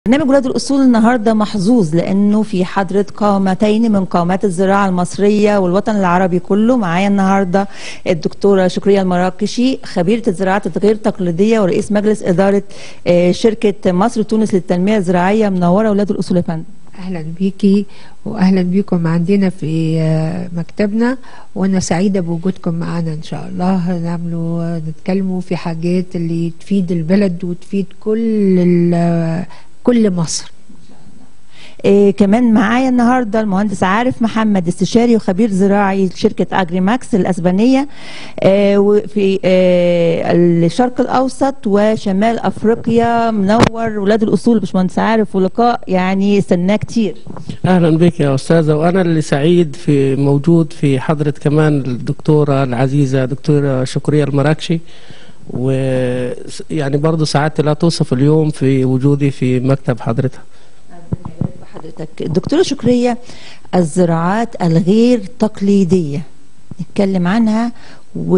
برنامج ولاد الأصول النهاردة محظوظ لأنه في حضرة قامتين من قامات الزراعة المصرية والوطن العربي كله معايا النهاردة الدكتورة شكرية المراكشي خبيرة الزراعات الغير تقليدية ورئيس مجلس إدارة آه، شركة مصر تونس للتنمية الزراعية منورة ولاد الأصول يا فندم اهلا بيكي واهلا بيكم عندنا في آه، مكتبنا وانا سعيده بوجودكم معنا ان شاء الله نعملوا نتكلموا في حاجات اللي تفيد البلد وتفيد كل ال- كل مصر إيه كمان معايا النهارده المهندس عارف محمد استشاري وخبير زراعي شركه اجري ماكس الاسبانيه آه وفي آه الشرق الاوسط وشمال افريقيا منور ولاد الاصول باشمهندس عارف ولقاء يعني استناه كتير اهلا بك يا استاذه وانا اللي سعيد في موجود في حضره كمان الدكتوره العزيزه دكتوره شكريه المراكشي و يعني برضه سعادتي لا توصف اليوم في وجودي في مكتب حضرتها حضرتك الدكتوره شكريه الزراعات الغير تقليديه نتكلم عنها و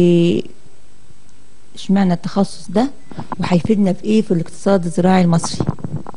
اشمعنى التخصص ده وهيفيدنا في ايه في الاقتصاد الزراعي المصري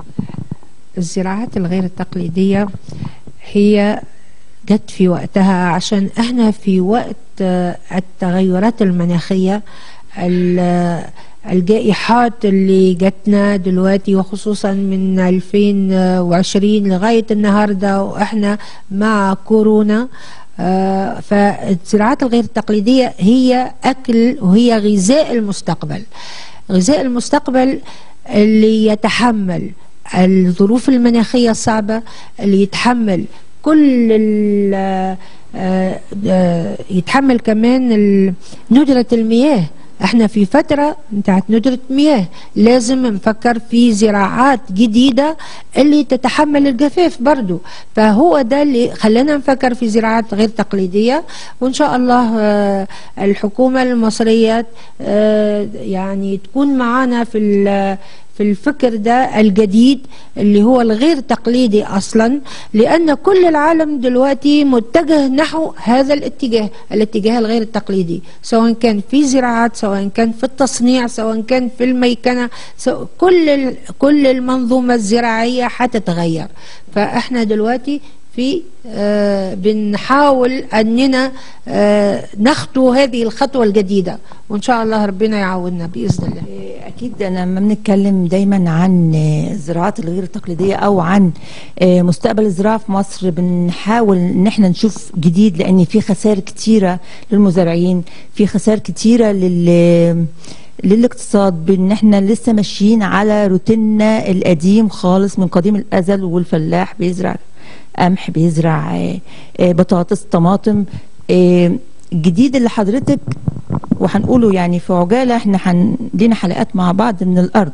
الزراعات الغير التقليديه هي جت في وقتها عشان احنا في وقت آه، التغيرات المناخيه ال- الجائحات اللي جاتنا دلوقتي وخصوصا من 2020 لغايه النهارده واحنا مع كورونا آه، فالزراعات الغير التقليديه هي اكل وهي غذاء المستقبل غذاء المستقبل اللي يتحمل الظروف المناخيه الصعبه اللي يتحمل كل ال- آه، آه، يتحمل كمان ال- ندرة المياه احنا في فترة بتاعت ندرة مياه لازم نفكر في زراعات جديدة اللي تتحمل الجفاف برضو فهو ده اللي خلانا نفكر في زراعات غير تقليدية وان شاء الله آه، الحكومة المصرية آه، يعني تكون معانا في ال- في الفكر ده الجديد اللي هو الغير تقليدي اصلا لان كل العالم دلوقتي متجه نحو هذا الاتجاه الاتجاه الغير التقليدي سواء كان في زراعات سواء كان في التصنيع سواء كان في الميكنه سواء كل ال- كل المنظومه الزراعيه حتتغير فاحنا دلوقتي في آه بنحاول اننا آه نخطو هذه الخطوه الجديده وان شاء الله ربنا يعاوننا باذن الله إيه، اكيد انا لما بنتكلم دايما عن آه، الزراعات الغير تقليديه او عن آه، مستقبل الزراعه في مصر بنحاول ان احنا نشوف جديد لان في خسائر كتيره للمزارعين في خسائر كتيره لل للاقتصاد بان احنا لسه ماشيين على روتيننا القديم خالص من قديم الازل والفلاح بيزرع قمح بيزرع آه، آه، بطاطس طماطم آه، الجديد اللي حضرتك وهنقوله يعني في عجاله احنا هن... لينا حلقات مع بعض من الارض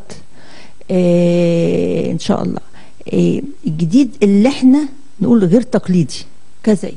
إيه ان شاء الله إيه الجديد اللي احنا نقول غير تقليدي كذا إيه؟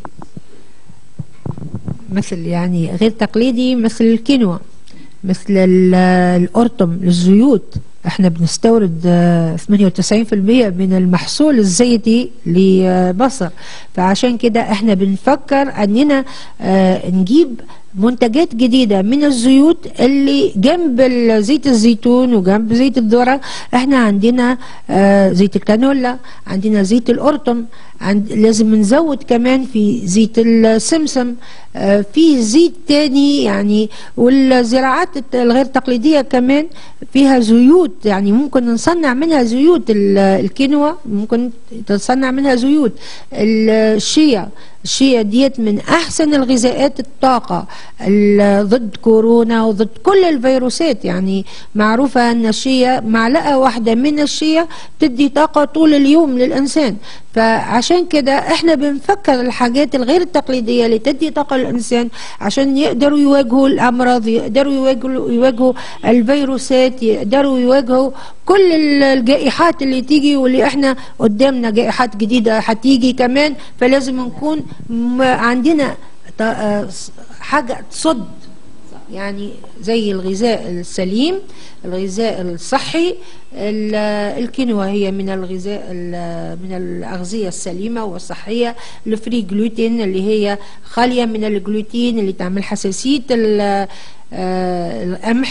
مثل يعني غير تقليدي مثل الكينوا مثل ال- القرطم الزيوت احنا بنستورد آه، 98% من المحصول الزيتي لمصر فعشان كده احنا بنفكر اننا آه، نجيب منتجات جديدة من الزيوت اللي جنب ال- زيت الزيتون وجنب زيت الذرة احنا عندنا آه، زيت الكانولا عندنا زيت القرطم عند لازم نزود كمان في زيت السمسم آه، في زيت تاني يعني والزراعات الت- الغير تقليدية كمان فيها زيوت يعني ممكن نصنع منها زيوت ال- الكينوا ممكن تصنع منها زيوت الشيا الشيا ديت من احسن الغذاءات الطاقه ال- ضد كورونا وضد كل الفيروسات يعني معروفه ان الشيا معلقه واحده من الشيا تدي طاقه طول اليوم للانسان فعشان كده احنا بنفكر الحاجات الغير التقليديه اللي تدي طاقه للانسان عشان يقدروا يواجهوا الامراض يقدروا يواجهوا يواجهوا الفيروسات يقدروا يواجهوا كل ال- الجائحات اللي تيجي واللي احنا قدامنا جائحات جديده هتيجي كمان فلازم نكون م- عندنا ط- آه، ص- حاجه تصد يعني زي الغذاء السليم الغذاء الصحي ال- الكينوا هي من الغذاء ال- من الأغذية السليمة والصحية الفري جلوتين اللي هي خالية من الجلوتين اللي تعمل حساسية ال- آه، القمح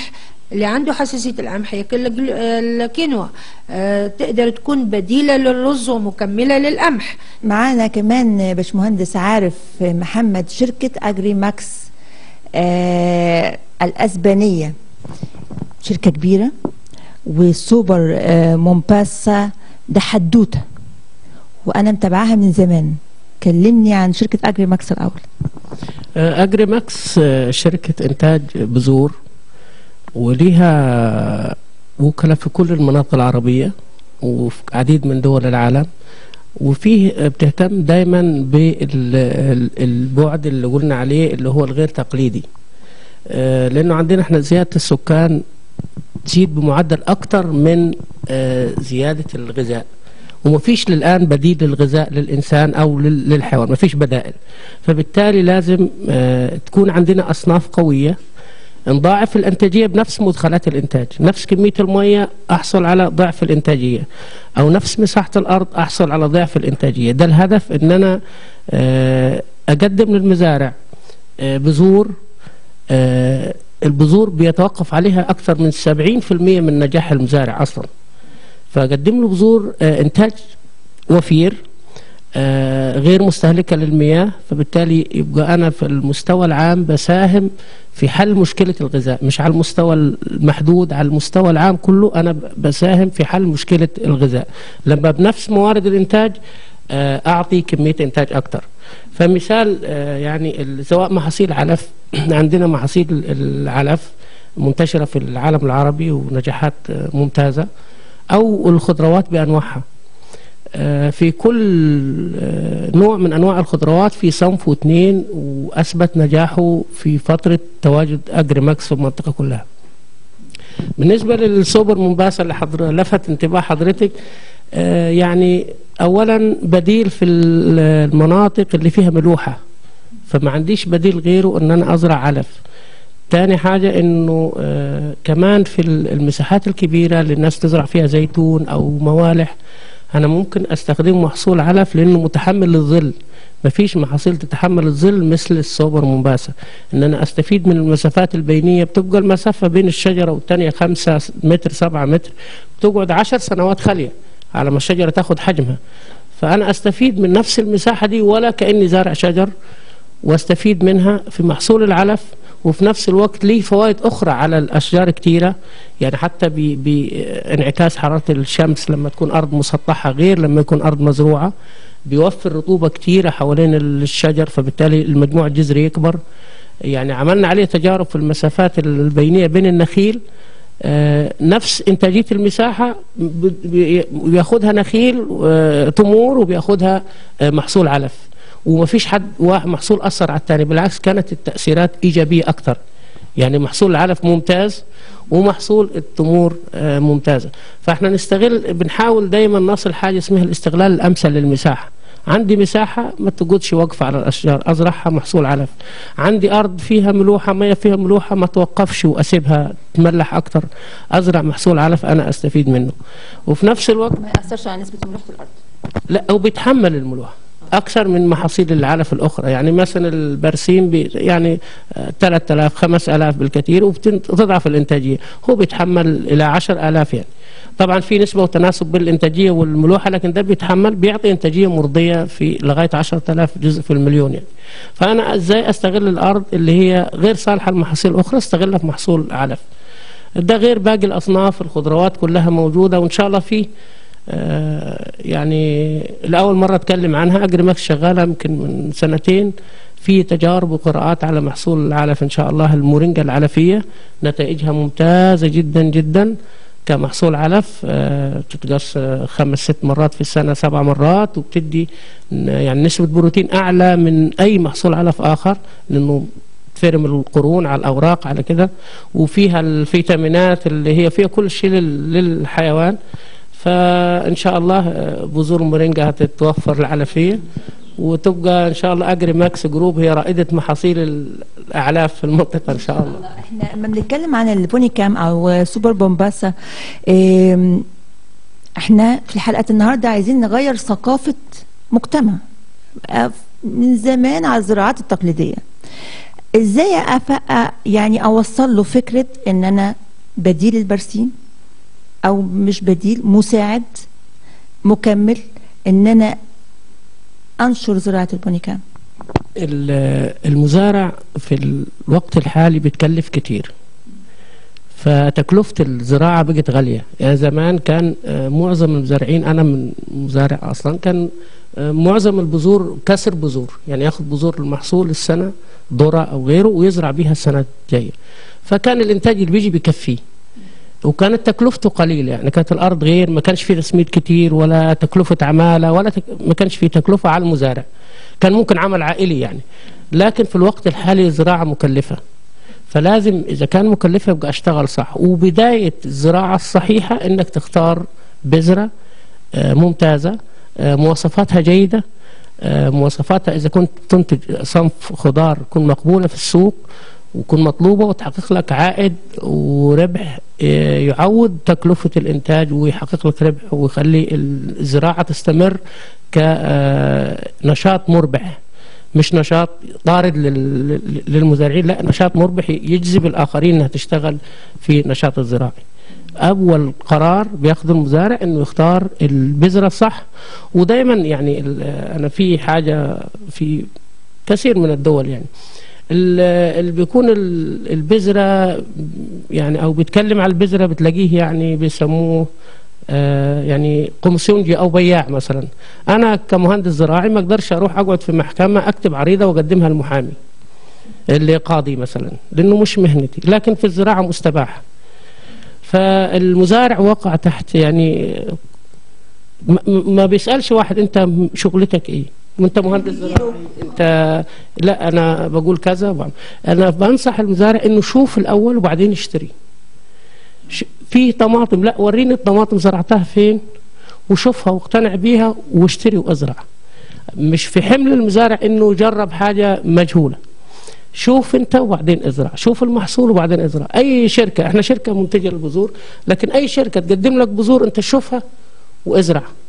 اللي عنده حساسيه القمح ياكل الجل- الكينوا آه، تقدر تكون بديله للرز ومكمله للقمح معانا كمان باشمهندس عارف محمد شركة أجري ماكس آه الأسبانية شركة كبيرة وسوبر آه مومباسا ده حدوتة وأنا متابعاها من زمان كلمني عن شركة أجري ماكس الأول آه، أجري ماكس آه، شركة إنتاج بذور وليها وكلاء في كل المناطق العربية وفي عديد من دول العالم وفيه آه، بتهتم دايما بالبعد اللي قلنا عليه اللي هو الغير تقليدي آه، لأنه عندنا احنا زيادة السكان تزيد بمعدل أكتر من آه، زيادة الغذاء ومفيش للآن بديل للغذاء للإنسان أو لل- للحيوان مفيش بدائل فبالتالي لازم آه، تكون عندنا أصناف قوية نضاعف الإنتاجية بنفس مدخلات الإنتاج نفس كمية المية أحصل على ضعف الإنتاجية أو نفس مساحة الأرض أحصل على ضعف الإنتاجية ده الهدف إن أنا آه، أقدم للمزارع آه، بذور آه، البذور بيتوقف عليها أكثر من 70% من نجاح المزارع أصلا فأقدم له بذور آه، إنتاج وفير آه، غير مستهلكة للمياه فبالتالي يبقى أنا في المستوى العام بساهم في حل مشكلة الغذاء مش على المستوى المحدود على المستوى العام كله أنا ب- بساهم في حل مشكلة الغذاء لما بنفس موارد الإنتاج آه، أعطي كمية إنتاج أكتر فمثال آه، يعني ال- سواء محاصيل علف عندنا محاصيل العلف منتشرة في العالم العربي ونجاحات آه، ممتازة أو الخضروات بأنواعها آه، في كل آه، نوع من انواع الخضروات في صنف واثنين واثبت نجاحه في فتره تواجد اجري ماكس في المنطقه كلها. بالنسبه للسوبر مومباسا اللي حضر لفت انتباه حضرتك آه، يعني اولا بديل في ال- المناطق اللي فيها ملوحه فما عنديش بديل غيره ان انا ازرع علف. تاني حاجة انه آه كمان في ال- المساحات الكبيرة اللي الناس تزرع فيها زيتون او موالح انا ممكن استخدم محصول علف لانه متحمل للظل مفيش محاصيل تتحمل الظل مثل السوبر مومباسا ان انا استفيد من المسافات البينية بتبقى المسافة بين الشجرة والتانية خمسة متر سبعة متر بتقعد عشر سنوات خالية على ما الشجرة تاخد حجمها فانا استفيد من نفس المساحة دي ولا كأني زارع شجر واستفيد منها في محصول العلف وفي نفس الوقت ليه فوائد أخرى على الأشجار كتيرة يعني حتى ب- بانعكاس حرارة الشمس لما تكون أرض مسطحة غير لما يكون أرض مزروعة بيوفر رطوبة كتيرة حوالين الشجر فبالتالي المجموع الجذري يكبر يعني عملنا عليه تجارب في المسافات البينية بين النخيل آه، نفس إنتاجية المساحة ب- بي- بياخدها نخيل آه، تمور وبياخدها آه، محصول علف وما فيش حد واحد محصول أثر على الثاني بالعكس كانت التأثيرات إيجابية أكثر يعني محصول العلف ممتاز ومحصول التمور آه، ممتازة فاحنا نستغل بنحاول دايما نصل حاجة اسمها الاستغلال الأمثل للمساحة عندي مساحة ما تقعدش واقفة على الأشجار أزرعها محصول علف عندي أرض فيها ملوحة مية فيها ملوحة ما توقفش وأسيبها تملح أكتر أزرع محصول علف أنا أستفيد منه وفي نفس الوقت ما يأثرش على نسبة ملوحة الأرض لا هو بيتحمل الملوحة أكثر من محاصيل العلف الأخرى يعني مثلا البرسيم بي يعني آه، 3000 5000 بالكثير وبتضعف الإنتاجية هو بيتحمل إلى 10000 يعني طبعا في نسبة وتناسب بين الإنتاجية والملوحة لكن ده بيتحمل بيعطي إنتاجية مرضية في لغاية 10000 جزء في المليون يعني فأنا إزاي أستغل الأرض اللي هي غير صالحة لمحاصيل أخرى استغلها في محصول علف ده غير باقي الأصناف الخضروات كلها موجودة وإن شاء الله في آه، يعني لأول مرة أتكلم عنها أجري ماكس شغالة يمكن من سنتين في تجارب وقراءات على محصول العلف إن شاء الله المورينجا العلفية نتائجها ممتازة جدا جدا كمحصول علف آه، تتقص آه، خمس ست مرات في السنة سبع مرات وبتدي ن- يعني نسبة بروتين أعلى من أي محصول علف آخر لأنه تفرم القرون على الأوراق على كده وفيها الفيتامينات اللي هي فيها كل شيء لل- للحيوان فان شاء الله آه، بذور المورينجا هتتوفر العلفيه وتبقى ان شاء الله اجري ماكس جروب هي رائده محاصيل الاعلاف في المنطقه ان شاء الله احنا لما بنتكلم عن البوني كام او سوبر بومباسا إم، احنا في حلقه النهارده عايزين نغير ثقافه مجتمع آه، من زمان على الزراعات التقليديه ازاي أف... أ- يعني اوصل له فكره ان انا بديل البرسيم او مش بديل مساعد مكمل ان انا انشر زراعه البونيكام ال- المزارع في الوقت الحالي بيتكلف كتير فتكلفة الزراعة بقت غالية يعني زمان كان آه، معظم المزارعين أنا من مزارع أصلا كان آه، معظم البذور كسر بذور يعني ياخد بذور المحصول السنة ذرة أو غيره ويزرع بيها السنة الجاية فكان الإنتاج اللي بيجي بيكفيه وكانت تكلفته قليلة يعني كانت الأرض غير ما كانش في تسميد كتير ولا تكلفة عمالة ولا تك... ما كانش في تكلفة على المزارع كان ممكن عمل عائلي يعني لكن في الوقت الحالي الزراعة مكلفة فلازم إذا كان مكلفة يبقى أشتغل صح وبداية الزراعة الصحيحة إنك تختار بذرة آه، ممتازة آه، مواصفاتها جيدة آه، مواصفاتها إذا كنت تنتج صنف خضار تكون مقبولة في السوق وتكون مطلوبة وتحقق لك عائد وربح آه، يعوض تكلفة الإنتاج ويحقق لك ربح ويخلي الزراعة تستمر كنشاط مربح مش نشاط طارد لل- للمزارعين لا نشاط مربح يجذب الآخرين أنها تشتغل في نشاط الزراعي أول قرار بياخذه المزارع أنه يختار البذرة الصح ودايما يعني ال- أنا في حاجة في كثير من الدول يعني ال- اللي بيكون ال- البذرة يعني أو بيتكلم على البذرة بتلاقيه يعني بيسموه آه، يعني قمصونجي او بياع مثلا انا كمهندس زراعي ما اقدرش اروح اقعد في محكمه اكتب عريضه واقدمها للمحامي اللي قاضي مثلا لانه مش مهنتي لكن في الزراعه مستباح فالمزارع وقع تحت يعني ما- ما بيسالش واحد انت شغلتك ايه وانت مهندس زراعي انت لا انا بقول كذا وبعمل. انا بنصح المزارع انه شوف الاول وبعدين اشتري ش- في طماطم لا وريني الطماطم زرعتها فين وشوفها واقتنع بيها واشتري وازرع مش في حمل المزارع انه يجرب حاجه مجهوله شوف انت وبعدين ازرع شوف المحصول وبعدين ازرع اي شركه احنا شركه منتجه للبذور لكن اي شركه تقدم لك بذور انت شوفها وازرع